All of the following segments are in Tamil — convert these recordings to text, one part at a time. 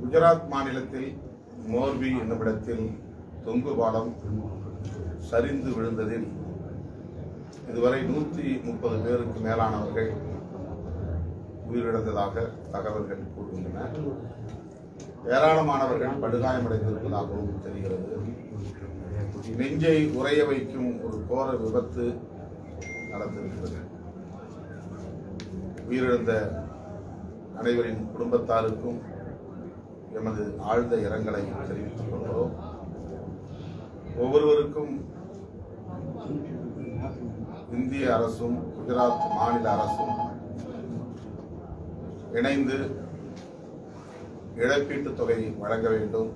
குஜராத் மாநிலத்தில் மோர்பி என்னுமிடத்தில் தொங்கு பாலம் சரிந்து விழுந்ததில் இதுவரை நூற்றி முப்பது பேருக்கு மேலானவர்கள் உயிரிழந்ததாக தகவல்கள் கூறுகின்றன ஏராளமானவர்கள் படுகாயமடைந்திருப்பதாகவும் தெரிகிறது நெஞ்சை உறைய வைக்கும் ஒரு கோர விபத்து நடந்திருக்கிறது உயிரிழந்த அனைவரின் குடும்பத்தாருக்கும் எமது ஆழ்ந்த இரங்கலை தெரிவித்துக் கொள்கிறோம் ஒவ்வொருவருக்கும் இந்திய அரசும் குஜராத் மாநில அரசும் இணைந்து இழப்பீட்டுத் தொகை வழங்க வேண்டும்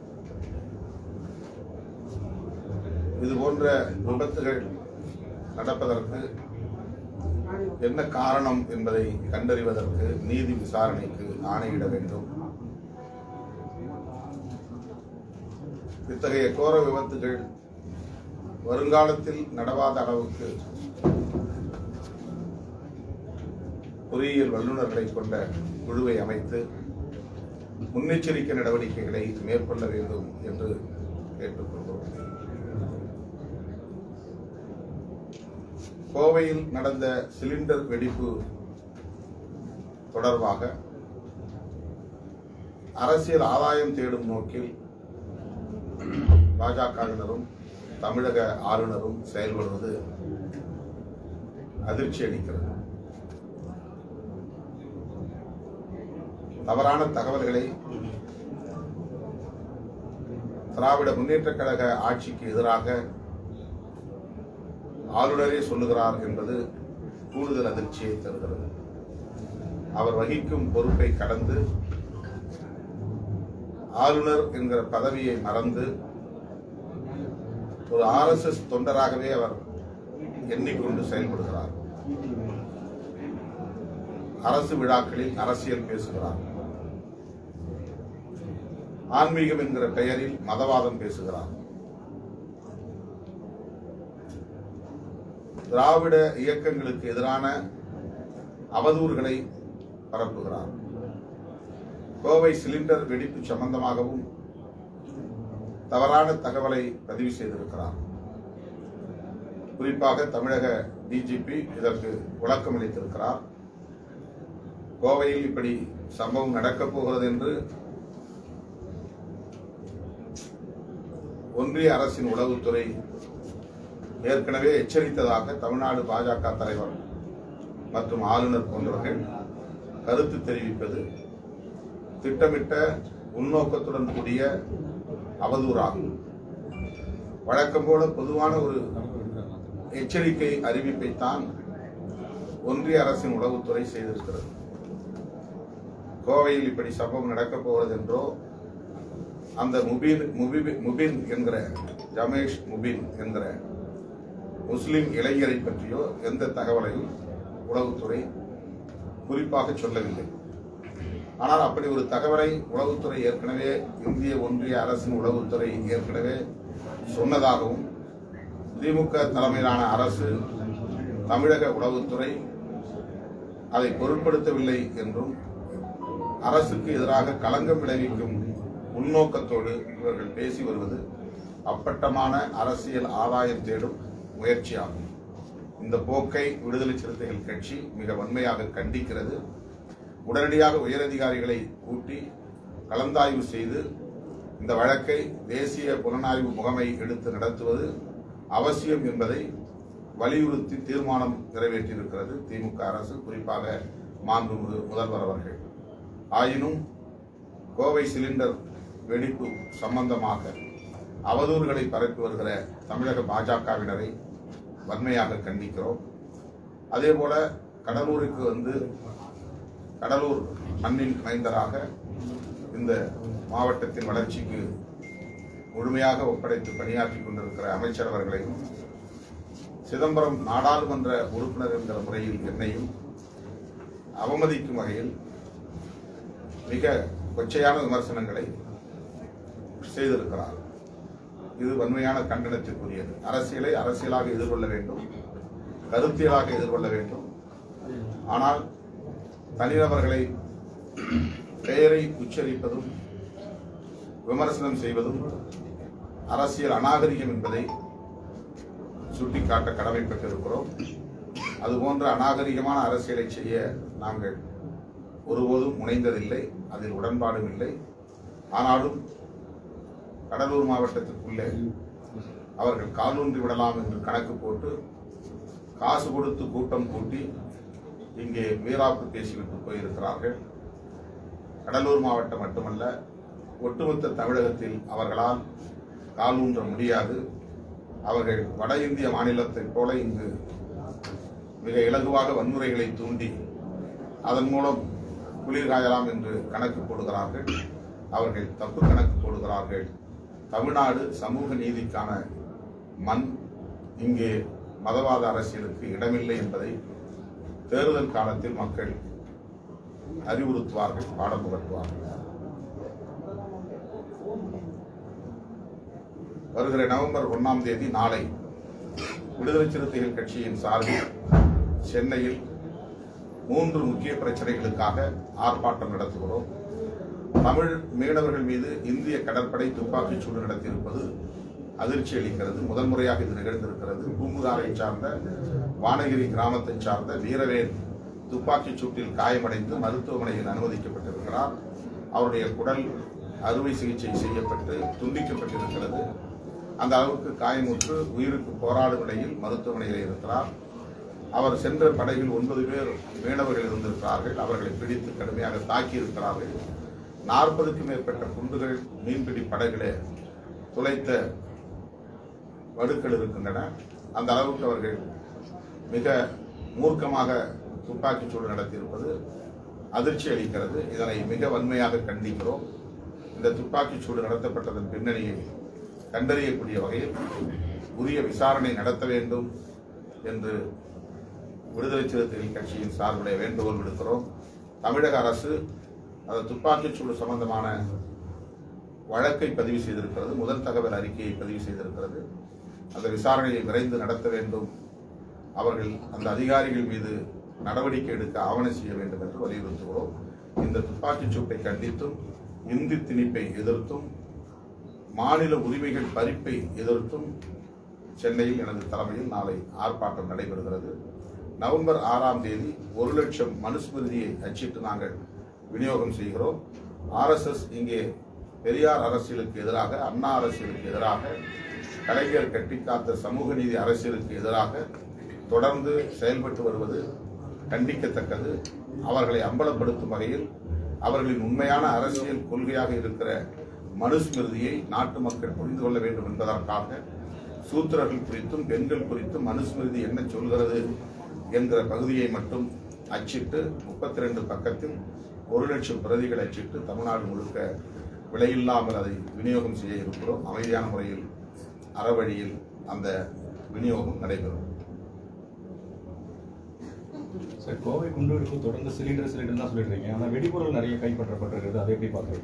இது போன்ற விபத்துகள் நடப்பதற்கு என்ன காரணம் என்பதை கண்டறிவதற்கு நீதி விசாரணைக்கு ஆணையிட வேண்டும் இத்தகைய கோர விபத்துகள் வருங்காலத்தில் நடவாத அளவுக்கு பொறியியல் வல்லுநர்களை கொண்ட குழுவை அமைத்து முன்னெச்சரிக்கை நடவடிக்கைகளை மேற்கொள்ள வேண்டும் என்று கேட்டுக்கொள்கிறோம் கோவையில் நடந்த சிலிண்டர் வெடிப்பு தொடர்பாக அரசியல் ஆதாயம் தேடும் நோக்கில் பாஜகவினரும் தமிழக ஆளுநரும் செயல்படுவது அதிர்ச்சி அளிக்கிறது தவறான தகவல்களை திராவிட முன்னேற்றக் கழக ஆட்சிக்கு எதிராக ஆளுநரே சொல்லுகிறார் என்பது கூடுதல் அதிர்ச்சியை தருகிறது அவர் வகிக்கும் பொறுப்பை கடந்து ஆளுநர் என்கிற பதவியை மறந்து ஒரு ஆர்எஸ்எஸ் தொண்டராகவே அவர் எண்ணிக்கொண்டு செயல்படுகிறார் அரசு விழாக்களில் அரசியல் பேசுகிறார் ஆன்மீகம் என்கிற பெயரில் மதவாதம் பேசுகிறார் திராவிட இயக்கங்களுக்கு எதிரான அவதூறுகளை பரப்புகிறார் கோவை சிலிண்டர் வெடிப்பு சம்பந்தமாகவும் தவறான தகவலை பதிவு செய்திருக்கிறார் குறிப்பாக தமிழக டிஜிபி இதற்கு விளக்கம் அளித்திருக்கிறார் கோவையில் இப்படி சம்பவம் நடக்கப் போகிறது என்று ஒன்றிய அரசின் உளவுத்துறை ஏற்கனவே எச்சரித்ததாக தமிழ்நாடு பாஜக தலைவர் மற்றும் ஆளுநர் போன்றவர்கள் கருத்து தெரிவிப்பது திட்டமிட்ட உள்நோக்கத்துடன் கூடிய அவதூறாகும் வழக்கம் போல பொதுவான ஒரு எச்சரிக்கை அறிவிப்பைத்தான் ஒன்றிய அரசின் உளவுத்துறை செய்திருக்கிறது கோவையில் இப்படி சம்பவம் நடக்கப் போகிறது என்றோ அந்த முபீன் முபி- முபின் என்கிற ஜமேஷ் முபின் என்கிற முஸ்லிம் இளைஞரை பற்றியோ எந்த தகவலையும் உளவுத்துறை குறிப்பாக சொல்லவில்லை ஆனால் அப்படி ஒரு தகவலை உளவுத்துறை ஏற்கனவே இந்திய ஒன்றிய அரசின் உளவுத்துறை ஏற்கனவே சொன்னதாகவும் திமுக தலைமையிலான அரசு தமிழக உளவுத்துறை அதை பொருட்படுத்தவில்லை என்றும் அரசுக்கு எதிராக களங்கம் விளைவிக்கும் உள்நோக்கத்தோடு இவர்கள் பேசி வருவது அப்பட்டமான அரசியல் ஆதாயம் தேடும் முயற்சியாகும் இந்த போக்கை விடுதலை சிறுத்தைகள் கட்சி மிக வன்மையாக கண்டிக்கிறது உடனடியாக உயரதிகாரிகளை கூட்டி கலந்தாய்வு செய்து இந்த வழக்கை தேசிய புலனாய்வு முகமை எடுத்து நடத்துவது அவசியம் என்பதை வலியுறுத்தி தீர்மானம் நிறைவேற்றியிருக்கிறது திமுக அரசு குறிப்பாக மாண்புமிகு முதல்வர் அவர்கள் ஆயினும் கோவை சிலிண்டர் வெடிப்பு சம்பந்தமாக அவதூறுகளை பரப்பி வருகிற தமிழக பாஜகவினரை வன்மையாக கண்டிக்கிறோம் அதே போல கடலூருக்கு வந்து கடலூர் மண்ணின் மைந்தராக இந்த மாவட்டத்தின் வளர்ச்சிக்கு முழுமையாக ஒப்படைத்து பணியாற்றிக் கொண்டிருக்கிற அமைச்சர் அவர்களையும் சிதம்பரம் நாடாளுமன்ற உறுப்பினர் என்கிற முறையில் என்னையும் அவமதிக்கும் வகையில் மிக கொச்சையான விமர்சனங்களை செய்திருக்கிறார் இது வன்மையான கண்டனத்திற்குரியது அரசியலை அரசியலாக எதிர்கொள்ள வேண்டும் கருத்தியலாக எதிர்கொள்ள வேண்டும் ஆனால் தனிநபர்களை பெயரை உச்சரிப்பதும் விமர்சனம் செய்வதும் அரசியல் அநாகரிகம் என்பதை சுட்டிக்காட்ட கடமைப்பட்டிருக்கிறோம் அதுபோன்ற அநாகரிகமான அரசியலை செய்ய நாங்கள் ஒருபோதும் முனைந்ததில்லை அதில் உடன்பாடும் இல்லை ஆனாலும் கடலூர் மாவட்டத்திற்குள்ளே அவர்கள் காலூன்றி விடலாம் என்று கணக்கு போட்டு காசு கொடுத்து கூட்டம் கூட்டி இங்கே வீராப்பு பேசிவிட்டு போயிருக்கிறார்கள் கடலூர் மாவட்டம் மட்டுமல்ல ஒட்டுமொத்த தமிழகத்தில் அவர்களால் காலூன்ற முடியாது அவர்கள் வட இந்திய மாநிலத்தைப் போல இங்கு மிக இலகுவாக வன்முறைகளை தூண்டி அதன் மூலம் குளிர் காயலாம் என்று கணக்கு போடுகிறார்கள் அவர்கள் தப்பு கணக்கு போடுகிறார்கள் தமிழ்நாடு சமூக நீதிக்கான மண் இங்கே மதவாத அரசியலுக்கு இடமில்லை என்பதை தேர்தல் காலத்தில் மக்கள் அறிவுறுத்துவார்கள் பாடம் புகட்டுவார்கள் வருகிற நவம்பர் ஒன்னாம் தேதி நாளை விடுதலை சிறுத்தைகள் கட்சியின் சார்பில் சென்னையில் மூன்று முக்கிய பிரச்சனைகளுக்காக ஆர்ப்பாட்டம் நடத்துகிறோம் தமிழ் மீனவர்கள் மீது இந்திய கடற்படை துப்பாக்கிச் சூடு நடத்தியிருப்பது அதிர்ச்சி அளிக்கிறது முதல் முறையாக இது நிகழ்ந்திருக்கிறது பூம்புகாரை சார்ந்த வானகிரி கிராமத்தை சார்ந்த வீரவேல் துப்பாக்கிச் சூட்டில் காயமடைந்து மருத்துவமனையில் அனுமதிக்கப்பட்டிருக்கிறார் அவருடைய குடல் அறுவை சிகிச்சை செய்யப்பட்டு துண்டிக்கப்பட்டிருக்கிறது அந்த அளவுக்கு காயமுற்று உயிருக்கு போராடும் நிலையில் மருத்துவமனையில் இருக்கிறார் அவர் சென்ற படகில் ஒன்பது பேர் மீனவர்கள் இருந்திருக்கிறார்கள் அவர்களை பிடித்து கடுமையாக தாக்கி இருக்கிறார்கள் நாற்பதுக்கும் மேற்பட்ட குண்டுகள் மீன்பிடி படகிலே துளைத்த வடுக்கள் இருக்கின்றன அந்த அளவுக்கு அவர்கள் மிக மூர்க்கமாக துப்பாக்கிச் சூடு நடத்தியிருப்பது அதிர்ச்சி அளிக்கிறது இதனை மிக வன்மையாக கண்டிக்கிறோம் இந்த துப்பாக்கிச் சூடு நடத்தப்பட்டதன் பின்னணியை கண்டறியக்கூடிய வகையில் உரிய விசாரணை நடத்த வேண்டும் என்று விடுதலை சிறுத்தைகள் கட்சியின் சார்புடைய வேண்டுகோள் விடுக்கிறோம் தமிழக அரசு அந்த துப்பாக்கிச் சூடு சம்பந்தமான வழக்கை பதிவு செய்திருக்கிறது முதல் தகவல் அறிக்கையை பதிவு செய்திருக்கிறது அந்த விசாரணையை விரைந்து நடத்த வேண்டும் அவர்கள் அந்த அதிகாரிகள் மீது நடவடிக்கை எடுக்க ஆவணம் செய்ய வேண்டும் என்று வலியுறுத்துகிறோம் இந்த துப்பாக்கிச் சூட்டை கண்டித்தும் இந்தி திணிப்பை எதிர்த்தும் மாநில உரிமைகள் பறிப்பை எதிர்த்தும் சென்னையில் எனது தலைமையில் நாளை ஆர்ப்பாட்டம் நடைபெறுகிறது நவம்பர் ஆறாம் தேதி ஒரு லட்சம் மனுஸ்மிருதியை அச்சிட்டு நாங்கள் விநியோகம் செய்கிறோம் ஆர்எஸ்எஸ் இங்கே பெரியார் அரசியலுக்கு எதிராக அண்ணா அரசியலுக்கு எதிராக கலைஞர் கட்டிக்காத்த சமூக நீதி அரசியலுக்கு எதிராக தொடர்ந்து செயல்பட்டு வருவது கண்டிக்கத்தக்கது அவர்களை அம்பலப்படுத்தும் வகையில் அவர்களின் உண்மையான அரசியல் கொள்கையாக இருக்கிற மனுஸ்மிருதியை நாட்டு மக்கள் புரிந்து கொள்ள வேண்டும் என்பதற்காக சூத்திரர்கள் குறித்தும் பெண்கள் குறித்தும் மனுஸ்மிருதி என்ன சொல்கிறது என்கிற பகுதியை மட்டும் அச்சிட்டு முப்பத்தி ரெண்டு பக்கத்தில் ஒரு லட்சம் பிரதிகள் அச்சிட்டு தமிழ்நாடு முழுக்க விலையில்லாமல் அதை விநியோகம் செய்ய இருக்கிறோம் அமைதியான முறையில் அறவழியில் அந்த விநியோகம் நடைபெறும் சார் கோவை குண்டூருக்கு தொடர்ந்து சிலிண்டர் சிலிண்டர் தான் சொல்லிட்டு இருக்கீங்க ஆனால் வெடிபொருள் நிறைய கைப்பற்றப்பட்டிருக்குது அதை எப்படி பார்க்குறீங்க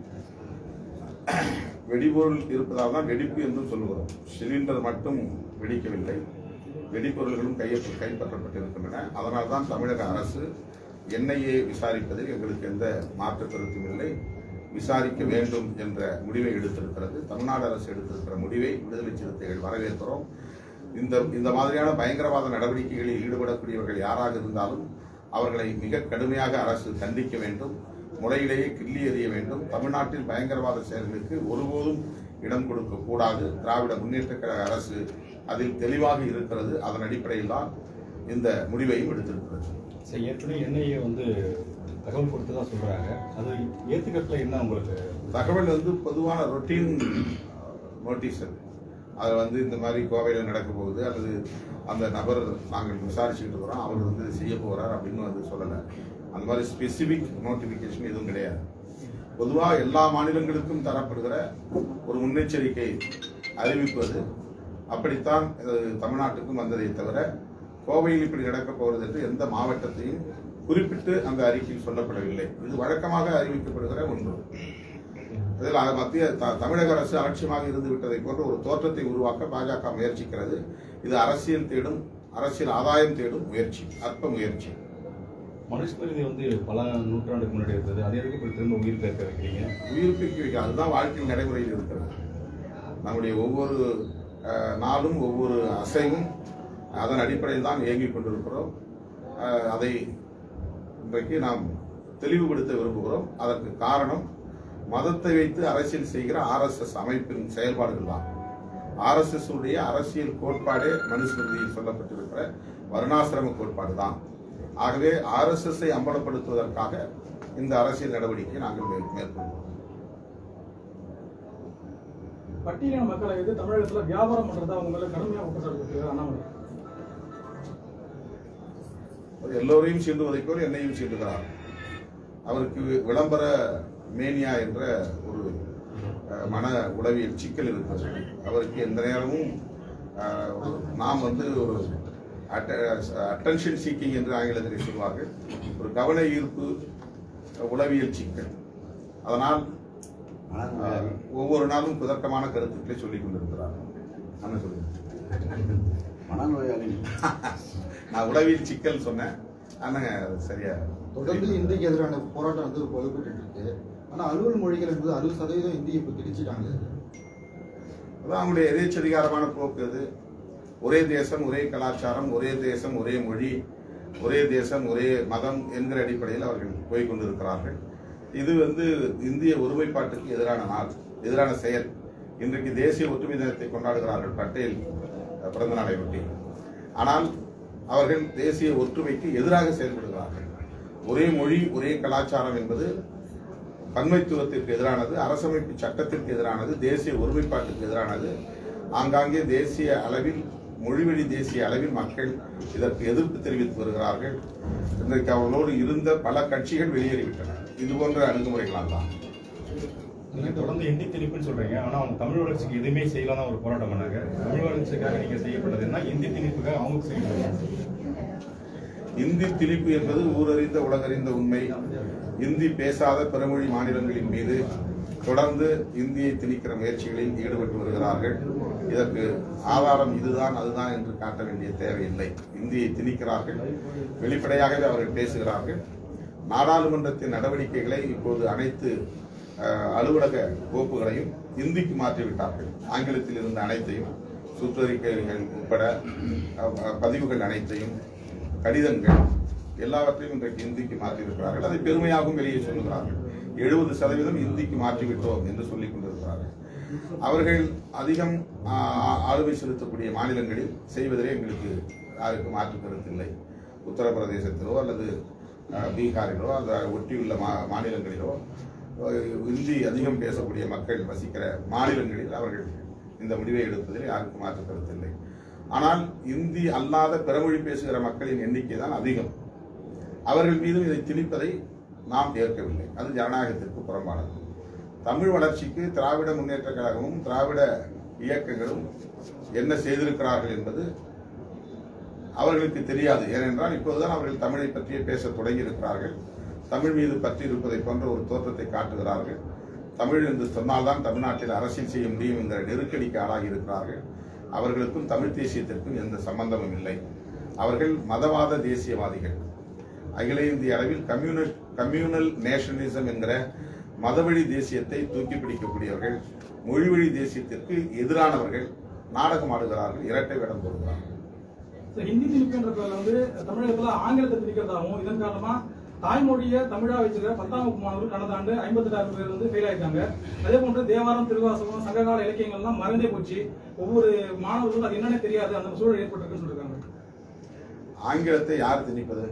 வெடிபொருள் இருப்பதால் தான் வெடிப்பு என்றும் சொல்லுகிறோம் சிலிண்டர் மட்டும் வெடிக்கவில்லை வெடிபொருள்களும் கையற்ற கைப்பற்றப்பட்டிருக்கின்றன அதனால் தான் தமிழக அரசு என்ஐஏ விசாரிப்பதில் எங்களுக்கு எந்த மாற்று கருத்தும் இல்லை விசாரிக்க வேண்டும் என்ற முடிவை எடுத்திருக்கிறது தமிழ்நாடு அரசு எடுத்திருக்கிற முடிவை விடுதலை சிறுத்தைகள் வரவேற்கிறோம் இந்த இந்த மாதிரியான பயங்கரவாத நடவடிக்கைகளில் ஈடுபடக்கூடியவர்கள் யாராக இருந்தாலும் அவர்களை மிக கடுமையாக அரசு கண்டிக்க வேண்டும் முறையிலேயே கிள்ளி எறிய வேண்டும் தமிழ்நாட்டில் பயங்கரவாத செயல்களுக்கு ஒருபோதும் இடம் கொடுக்க கூடாது திராவிட முன்னேற்ற கழக அரசு அதில் தெளிவாக இருக்கிறது அதன் அடிப்படையில் தான் இந்த முடிவையும் எடுத்திருக்கிறது சார் ஏற்கனவே என்ஐஏ வந்து தகவல் கொடுத்து தான் சொல்கிறாங்க அது ஏற்றுக்கிறதுல என்ன உங்களுக்கு தகவல் வந்து பொதுவான ரொட்டீன் நோட்டீஸ் அது அதில் வந்து இந்த மாதிரி கோவையில் நடக்க போகுது அல்லது அந்த நபர் நாங்கள் விசாரிச்சுக்கிட்டு இருக்கிறோம் அவர் வந்து செய்ய போகிறார் அப்படின்னு வந்து சொல்லலை அந்த மாதிரி ஸ்பெசிபிக் நோட்டிஃபிகேஷன் எதுவும் கிடையாது பொதுவாக எல்லா மாநிலங்களுக்கும் தரப்படுகிற ஒரு முன்னெச்சரிக்கை அறிவிப்பது அப்படித்தான் இது தமிழ்நாட்டுக்கும் வந்ததை தவிர கோவையில் இப்படி நடக்கப் போகிறது என்று எந்த மாவட்டத்தையும் குறிப்பிட்டு அந்த அறிக்கையில் சொல்லப்படவில்லை இது வழக்கமாக அறிவிக்கப்படுகிற ஒன்று இதில் அது மத்திய த- தமிழக அரசு அலட்சியமாக இருந்து விட்டதை போன்ற ஒரு தோற்றத்தை உருவாக்க பாஜக முயற்சிக்கிறது இது அரசியல் தேடும் அரசியல் ஆதாயம் தேடும் முயற்சி அற்ப முயற்சி மனுஸ்மிருதி வந்து பல நூற்றாண்டுக்கு முன்னாடி இருந்தது அதை எதுக்கு இப்படி திரும்ப உயிர் பேர்க்க வைக்கிறீங்க உயிர்ப்பிக்க வைக்க அதுதான் வாழ்க்கையில் நடைமுறையில் இருக்கிறது நம்முடைய ஒவ்வொரு அஹ், நாளும் ஒவ்வொரு அசைவும் அதன் அடிப்படையில் தான் இயங்கிக் கொண்டிருக்கிறோம் அஹ், அதை இன்றைக்கு நாம் தெளிவுபடுத்த விரும்புகிறோம் அதற்கு காரணம் மதத்தை வைத்து அரசியல் செய்கிற ஆர்எஸ்எஸ் அமைப்பின் செயல்பாடுகள் தான் ஆர்எஸ்எஸ் உடைய அரசியல் கோட்பாடே மனுஸ்மிருதியில் சொல்லப்பட்டிருக்கிற வருணாசிரம கோட்பாடு தான் ஆகவே ஆர்எஸ்எஸ் ஐ அம்பலப்படுத்துவதற்காக இந்த அரசியல் நடவடிக்கையை நாங்கள் மே- மேற்கொள்கிறோம் பட்டியலின மக்களை வந்து தமிழகத்துல வியாபாரம் பண்றதா அவங்க மேல கடுமையா குற்றச்சாட்டு இருக்கு அண்ணாமலை அவர் எல்லோரையும் சீண்டுவதை போல் என்னையும் சீண்டுகிறார் அவருக்கு விளம்பர மேனியா என்ற ஒரு அஹ், மன உளவியல் சிக்கல் இருக்கிறது அவருக்கு எந்த நேரமும் அஹ், ஒரு- நாம் வந்து ஒரு அட்டென்ஷன் சீக்கிங் என்று ஆங்கிலத்தில் சொல்வார்கள் ஒரு கவன ஈர்ப்பு உளவியல் சிக்கல் அதனால் அஹ், ஒவ்வொரு நாளும் குதர்க்கமான கருத்துக்களை சொல்லிக் கொண்டிருக்கிறார் என்ன சொல்லுங்க மனநோயாளி நான் உளவியல் சிக்கல் சொன்னேன் ஆனாங்க அது சரியா தொடர்ந்து இந்திக்கு எதிரான போராட்டம் வந்து வலுப்பட்டு இருக்கு ஆனா அலுவல் மொழிகள் என்பது அறுபது சதவீதம் இந்தியை இப்ப திணிச்சிட்டாங்க அதான் அவங்களுடைய எதேச்சதிகாரமான போக்கு அது ஒரே தேசம் ஒரே கலாச்சாரம் ஒரே தேசம் ஒரே மொழி ஒரே தேசம் ஒரே மதம் என்கிற அடிப்படையில் அவர்கள் போய் கொண்டிருக்கிறார்கள் இது வந்து இந்திய ஒருமைப்பாட்டுக்கு எதிரான நாள் எதிரான செயல் இன்றைக்கு தேசிய ஒற்றுமை தினத்தை கொண்டாடுகிறார்கள் பட்டேல் அஹ், பிறந்த நாளை ஒட்டி ஆனால் அவர்கள் தேசிய ஒற்றுமைக்கு எதிராக செயல்படுகிறார்கள் ஒரே மொழி ஒரே கலாச்சாரம் என்பது பன்மைத்துவத்திற்கு எதிரானது அரசமைப்பு சட்டத்திற்கு எதிரானது தேசிய ஒருமைப்பாட்டுக்கு எதிரானது ஆங்காங்கே தேசிய அளவில் மொழிவழி தேசிய அளவில் மக்கள் இதற்கு எதிர்ப்பு தெரிவித்து வருகிறார்கள் இன்றைக்கு அவர்களோடு இருந்த பல கட்சிகள் வெளியேறிவிட்டன இது போன்ற அணுகுமுறைகளால் தான் நீங்க தொடர்ந்து எண்ணி திணிப்புன்னு சொல்றீங்க ஆனா அவங்க தமிழ் வளர்ச்சிக்கு எதுவுமே செய்யலாம் தான் ஒரு போராட்டம் பண்ணாங்க தமிழ் வளர்ச்சிக்காக நீங்க செய்யப்பட்டது என்ன இந்தி திணிப்புக்காக அவங்க செய்யணும் இந்தி திணிப்பு என்பது ஊரறிந்த உலகறிந்த உண்மை இந்தி பேசாத பிறமொழி மாநிலங்களின் மீது தொடர்ந்து இந்தியை திணிக்கிற முயற்சிகளில் ஈடுபட்டு வருகிறார்கள் இதற்கு ஆதாரம் இதுதான் அதுதான் என்று காட்ட வேண்டிய தேவையில்லை இந்தியை திணிக்கிறார்கள் வெளிப்படையாகவே அவர்கள் பேசுகிறார்கள் நாடாளுமன்றத்தின் நடவடிக்கைகளை இப்போது அனைத்து அஹ், அலுவலக கோப்புகளையும் இந்திக்கு மாற்றிவிட்டார்கள் ஆங்கிலத்தில் இருந்த அனைத்தையும் சுற்றறிக்கைகள் உட்பட அஹ், அஹ், பதிவுகள் அனைத்தையும் கடிதங்கள் எல்லாவற்றையும் இன்றைக்கு இந்திக்கு மாற்றியிருக்கிறார்கள் அதை பெருமையாகவும் வெளியே சொல்லுகிறார்கள் எழுபது சதவீதம் இந்திக்கு மாற்றிவிட்டோம் என்று சொல்லிக் கொண்டிருக்கிறார்கள் அவர்கள் அதிகம் ஆ, ஆளுமை செலுத்தக்கூடிய மாநிலங்களில் செய்வதிலே எங்களுக்கு யாருக்கு மாற்று கருத்து இல்லை உத்தரப்பிரதேசத்திலோ அல்லது ஆ, பீகாரிலோ அந்த ஒட்டியுள்ள மா மாநிலங்களிலோ அஹ், இந்தி அதிகம் பேசக்கூடிய மக்கள் வசிக்கிற மாநிலங்களில் அவர்கள் இந்த முடிவை எடுப்பதில் யாருக்கும் மாற்று கருத்து இல்லை ஆனால் இந்தி அல்லாத பிறமொழி பேசுகிற மக்களின் எண்ணிக்கை தான் அதிகம் அவர்கள் மீதும் இதை திணிப்பதை நாம் ஏற்கவில்லை அது ஜனநாயகத்திற்கு புறம்பானது தமிழ் வளர்ச்சிக்கு திராவிட முன்னேற்ற கழகமும் திராவிட இயக்கங்களும் என்ன செய்திருக்கிறார்கள் என்பது அவர்களுக்கு தெரியாது ஏனென்றால் இப்போதுதான் அவர்கள் தமிழை பற்றியே பேச தொடங்கி இருக்கிறார்கள் தமிழ் மீது பற்றி இருப்பதை போன்ற ஒரு தோற்றத்தை காட்டுகிறார்கள் தமிழ் என்று சொன்னால்தான் தமிழ்நாட்டில் அரசியல் செய்ய முடியும் என்கிற நெருக்கடிக்கு ஆளாகி இருக்கிறார்கள் அவர்களுக்கும் தமிழ் தேசியத்திற்கும் எந்த சம்பந்தமும் இல்லை அவர்கள் மதவாத தேசியவாதிகள் அகில இந்திய அளவில் கம்யூனல் கம்யூனல் நேஷனலிசம் என்கிற மதவழி தேசியத்தை தூக்கி பிடிக்கக்கூடியவர்கள் மொழிவழி தேசியத்திற்கு எதிரானவர்கள் நாடகம் ஆடுகிறார்கள் இரட்டை வேடம் போடுகிறார்கள் So, ஹிந்தி திணிப்புன்ற பேர்ல வந்து தமிழகத்துல ஆங்கிலத்தை திணிக்கிறதாகவும் இதன் காரணமா தாய்மொழியை தமிழா வச்சுக்கிற பத்தாம் வகுப்பு மாணவர்கள் கடந்த ஆண்டு ஐம்பத்தெட்டாயிரம் பேர் வந்து ஃபெயில் ஆயிருக்காங்க அதே போன்று தேவாரம் திருவாசகம் சங்ககால இலக்கியங்கள்லாம் மறந்தே போச்சு ஒவ்வொரு மாணவர்களும் அது என்னன்னே தெரியாது அந்த சூழல் ஏற்பட்டிருக்குன்னு சொல்லிருக்காங்க ஆங்கிலத்தை யார் திணிப்பது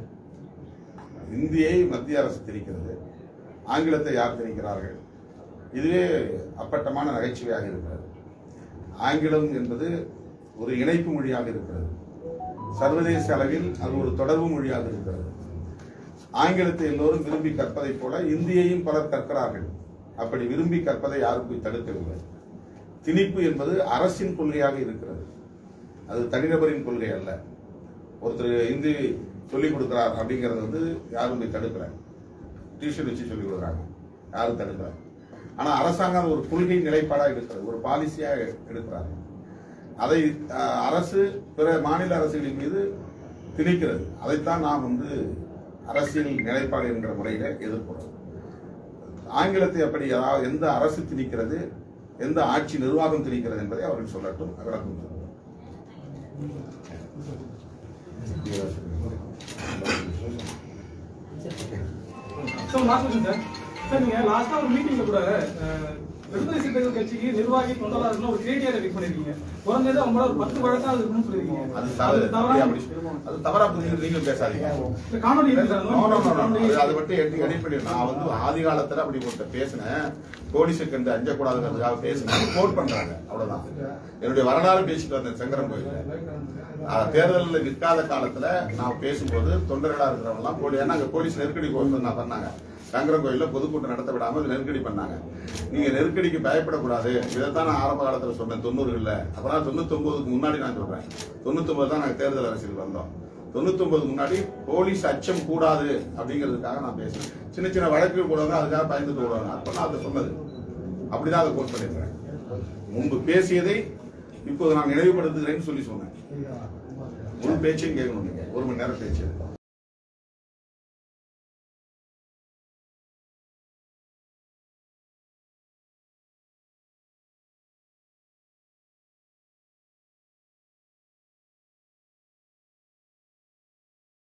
இந்தியை மத்திய அரசு திணிக்கிறது ஆங்கிலத்தை யார் திணிக்கிறார்கள் இதுவே அப்பட்டமான நகைச்சுவையாக இருக்கிறது ஆங்கிலம் என்பது ஒரு இணைப்பு மொழியாக இருக்கிறது சர்வதேச அளவில் அது ஒரு தொடர்பு மொழியாக இருக்கிறது ஆங்கிலத்தை எல்லோரும் விரும்பி கற்பதைப் போல இந்தியையும் பலர் கற்கிறார்கள் அப்படி விரும்பி கற்பதை யாரும் போய் தடுக்கவில்லை திணிப்பு என்பது அரசின் கொள்கையாக இருக்கிறது அது தனிநபரின் கொள்கை அல்ல ஒருத்தர் இந்தி சொல்லிக் கொடுக்கிறார் அப்படிங்கறது வந்து யாரும் போய் தடுக்கல டியூஷன் வச்சு சொல்லிக் கொடுக்குறாங்க யாரும் தடுக்கல ஆனா அரசாங்கம் ஒரு கொள்கை நிலைப்பாடா எடுக்கிறது ஒரு பாலிசியா எடுக்கிறாங்க அதை அஹ், அரசு பிற மாநில அரசுகளின் மீது திணிக்கிறது அதைத்தான் நாம் வந்து அரசியல் நிலைப்பாடு என்கிற முறையில எதிர்க்கிறோம் ஆங்கிலத்தை அப்படி அதாவது எந்த அரசு திணிக்கிறது எந்த ஆட்சி நிர்வாகம் திணிக்கிறது என்பதை அவர்கள் சொல்லட்டும் விளக்கம் சொல்லுவோம். Sir last question sir sir நீங்க லாஸ்டா ஒரு மீட்டிங்ல கூட அஹ், விடுதலை சிறுத்தைகள் கட்சிக்கு நிர்வாகி தொண்டராளர்கள் ஒரு கிரேடியா ரெடி பண்ணிருக்கீங்க குறைஞ்சது அவங்களோட ஒரு பத்து வழக்கா அது இருக்குன்னு சொல்லிருக்கீங்க அது தவறு தவறா அப்படி அது தவறா புரிஞ்சு நீங்க பேசாதீங்க இந்த காணொலி இருக்கு sir No, no, no, no, no. காணொலி அது- அதை மட்டும் எடுத்து edit பண்ணிடு. நான் வந்து ஆதி காலத்துல அப்படி ஒருத்த பேசினேன் போலீஸுக்கு கண்டு அஞ்சக்கூடாதுங்கிறதுக்காக பேசினேன் கோட் பண்றாங்க அவ்வளவுதான் என்னுடைய வரலாறு பேசிட்டு வந்தேன் சங்கரன் கோயில் தேர்தலில் நிற்காத காலத்துல நான் பேசும்போது தொண்டர்களா இருக்கிறவங்க எல்லாம் போலி ஏன்னா அங்க போலீஸ் நெருக்கடி கோஷம் நான் பண்ணாங்க சங்கரன் கோயில்ல பொதுக்கூட்டம் நடத்த விடாம நெருக்கடி பண்ணாங்க நீங்க நெருக்கடிக்கு பயப்படக்கூடாது இதைத்தான் நான் ஆரம்ப காலத்துல சொன்னேன் தொண்ணூறுகள்ல அப்புறம் தொண்ணூத்தி ஒன்பதுக்கு முன்னாடி நான் சொல்றேன் தொண்ணூத்தி ஒன்பது தான் நாங்க தேர்தல் அரசியல் வந்தோம் தொண்ணூத்தி ஒன்பது முன்னாடி போலீஸ் அச்சம் கூடாது அப்படிங்கிறதுக்காக நான் பேசுறேன் சின்ன சின்ன வழக்கு கூடாது அதுக்காக பயந்துட்டு விடுவாங்க அப்ப நான் அதை சொன்னது அப்படிதான் அதை கோட் பண்ணிருக்கிறேன் முன்பு பேசியதை இப்போது நான் நினைவுபடுத்துகிறேன்னு சொல்லி சொன்னேன் முழு பேச்சையும் கேட்கணும் நீங்க ஒரு மணி நேரம் பேச்சு